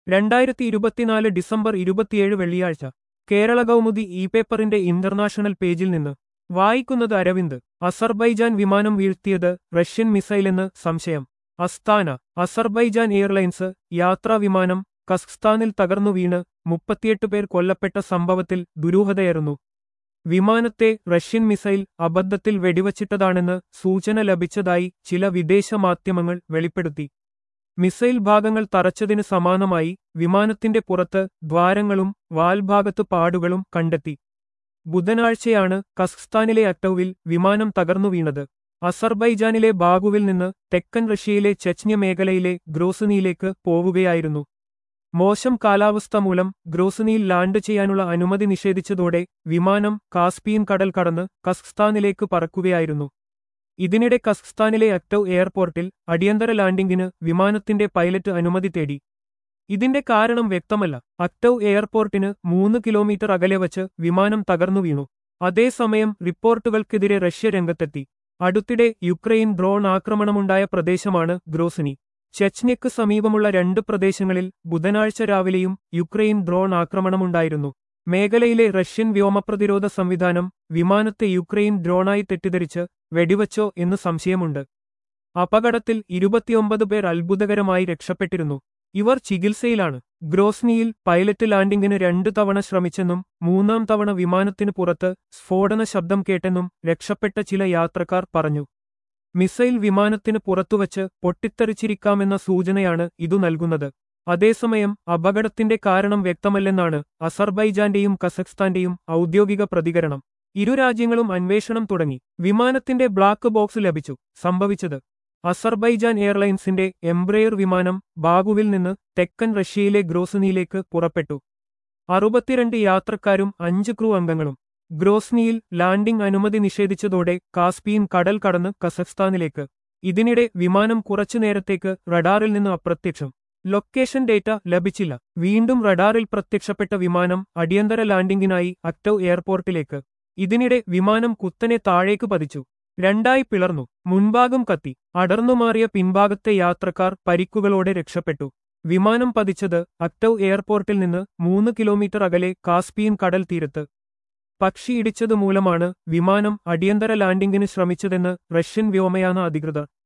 രണ്ടായിരത്തി ഇരുപത്തിനാല് ഡിസംബർ ഇരുപത്തിയേഴ് വെള്ളിയാഴ്ച കേരള കൗമുദി ഇ പേപ്പറിന്റെ ഇന്റർനാഷണൽ പേജിൽ നിന്ന് വായിക്കുന്നത് അരവിന്ദ് അസർബൈജാൻ വിമാനം വീഴ്ത്തിയത് റഷ്യൻ മിസൈലെന്ന് സംശയം അസ്താന അസർബൈജാൻ എയർലൈൻസ് യാത്രാ വിമാനം കസ്ഖ്സ്ഥാനിൽ തകർന്നു വീണ് മുപ്പത്തിയെട്ട് പേർ കൊല്ലപ്പെട്ട സംഭവത്തിൽ ദുരൂഹതയേറുന്നു വിമാനത്തെ റഷ്യൻ മിസൈൽ അബദ്ധത്തിൽ വെടിവച്ചിട്ടതാണെന്ന് സൂചന ലഭിച്ചതായി ചില വിദേശ മാധ്യമങ്ങൾ വെളിപ്പെടുത്തി മിസൈൽ ഭാഗങ്ങൾ തറച്ചതിന് സമാനമായി വിമാനത്തിന്റെ പുറത്ത് ദ്വാരങ്ങളും വാൽഭാഗത്ത് പാടുകളും കണ്ടെത്തി ബുധനാഴ്ചയാണ് കസ്ഖ്സ്ഥാനിലെ അറ്റൌവിൽ വിമാനം തകർന്നു വീണത് അസർബൈജാനിലെ ബാഗുവിൽ നിന്ന് തെക്കൻ റഷ്യയിലെ ചെച്ന്യ മേഖലയിലെ ഗ്രോസനിയിലേക്ക് പോവുകയായിരുന്നു മോശം കാലാവസ്ഥ മൂലം ഗ്രോസനിയിൽ ലാൻഡ് ചെയ്യാനുള്ള അനുമതി നിഷേധിച്ചതോടെ വിമാനം കാസ്പിയൻ കടൽ കടന്ന് കസ്ഖ്സ്ഥാനിലേക്ക് പറക്കുകയായിരുന്നു ഇതിനിടെ കസ്ഖ്സ്ഥാനിലെ അക്ടൌ എയർപോർട്ടിൽ അടിയന്തര ലാൻഡിംഗിന് വിമാനത്തിന്റെ പൈലറ്റ് അനുമതി തേടി ഇതിന്റെ കാരണം വ്യക്തമല്ല അക്ടൌ എയർപോർട്ടിന് മൂന്ന് കിലോമീറ്റർ അകലെ വച്ച് വിമാനം തകർന്നു വീണു അതേസമയം റിപ്പോർട്ടുകൾക്കെതിരെ റഷ്യ രംഗത്തെത്തി അടുത്തിടെ യുക്രൈൻ ഡ്രോൺ ആക്രമണമുണ്ടായ പ്രദേശമാണ് ഗ്രോസിനി ചെച്ന്യക്ക് സമീപമുള്ള രണ്ട് പ്രദേശങ്ങളിൽ ബുധനാഴ്ച രാവിലെയും യുക്രൈൻ ഡ്രോൺ ആക്രമണമുണ്ടായിരുന്നു മേഖലയിലെ റഷ്യൻ വ്യോമപ്രതിരോധ സംവിധാനം വിമാനത്തെ യുക്രൈൻ ഡ്രോണായി തെറ്റിദ്ധരിച്ച് വെടിവച്ചോ എന്ന് സംശയമുണ്ട് അപകടത്തിൽ ഇരുപത്തിയൊമ്പത് പേർ അത്ഭുതകരമായി രക്ഷപ്പെട്ടിരുന്നു ഇവർ ചികിത്സയിലാണ് ഗ്രോസ്നിയിൽ പൈലറ്റ് ലാൻഡിംഗിന് രണ്ടു തവണ ശ്രമിച്ചെന്നും മൂന്നാം തവണ വിമാനത്തിനു പുറത്ത് സ്ഫോടന ശബ്ദം കേട്ടെന്നും രക്ഷപ്പെട്ട ചില യാത്രക്കാർ പറഞ്ഞു മിസൈൽ വിമാനത്തിന് പുറത്തുവച്ച് പൊട്ടിത്തെറിച്ചിരിക്കാമെന്ന സൂചനയാണ് ഇതു നൽകുന്നത് അതേസമയം അപകടത്തിന്റെ കാരണം വ്യക്തമല്ലെന്നാണ് അസർബൈജാന്റെയും കസഖ്സ്ഥാന്റെയും ഔദ്യോഗിക പ്രതികരണം ഇരു രാജ്യങ്ങളും അന്വേഷണം തുടങ്ങി വിമാനത്തിന്റെ ബ്ലാക്ക് ബോക്സ് ലഭിച്ചു സംഭവിച്ചത് അസർബൈജാൻ എയർലൈൻസിന്റെ എംബ്രെയർ വിമാനം ബാഗുവിൽ നിന്ന് തെക്കൻ റഷ്യയിലെ ഗ്രോസനിയിലേക്ക് പുറപ്പെട്ടു അറുപത്തിരണ്ട് യാത്രക്കാരും അഞ്ച് ക്രൂ അംഗങ്ങളും ഗ്രോസ്നിയിൽ ലാൻഡിംഗ് അനുമതി നിഷേധിച്ചതോടെ കാസ്പിയൻ കടൽ കടന്ന് കസഖ്സ്ഥാനിലേക്ക് ഇതിനിടെ വിമാനം കുറച്ചു നേരത്തേക്ക് റഡാറിൽ നിന്ന് അപ്രത്യക്ഷം ലൊക്കേഷൻ ഡേറ്റ ലഭിച്ചില്ല വീണ്ടും റഡാറിൽ പ്രത്യക്ഷപ്പെട്ട വിമാനം അടിയന്തര ലാൻഡിംഗിനായി അക്ടൌ എയർപോർട്ടിലേക്ക് ഇതിനിടെ വിമാനം കുത്തനെ താഴേക്ക് പതിച്ചു രണ്ടായി പിളർന്നു മുൻഭാഗം കത്തി അടർന്നുമാറിയ പിൻഭാഗത്തെ യാത്രക്കാർ പരിക്കുകളോടെ രക്ഷപ്പെട്ടു വിമാനം പതിച്ചത് അക്ടൌ എയർപോർട്ടിൽ നിന്ന് മൂന്ന് കിലോമീറ്റർ അകലെ കാസ്പിയൻ കടൽ തീരത്ത് പക്ഷി ഇടിച്ചതു മൂലമാണ് വിമാനം അടിയന്തര ലാൻഡിംഗിന് ശ്രമിച്ചതെന്ന് റഷ്യൻ വ്യോമയാന അധികൃതർ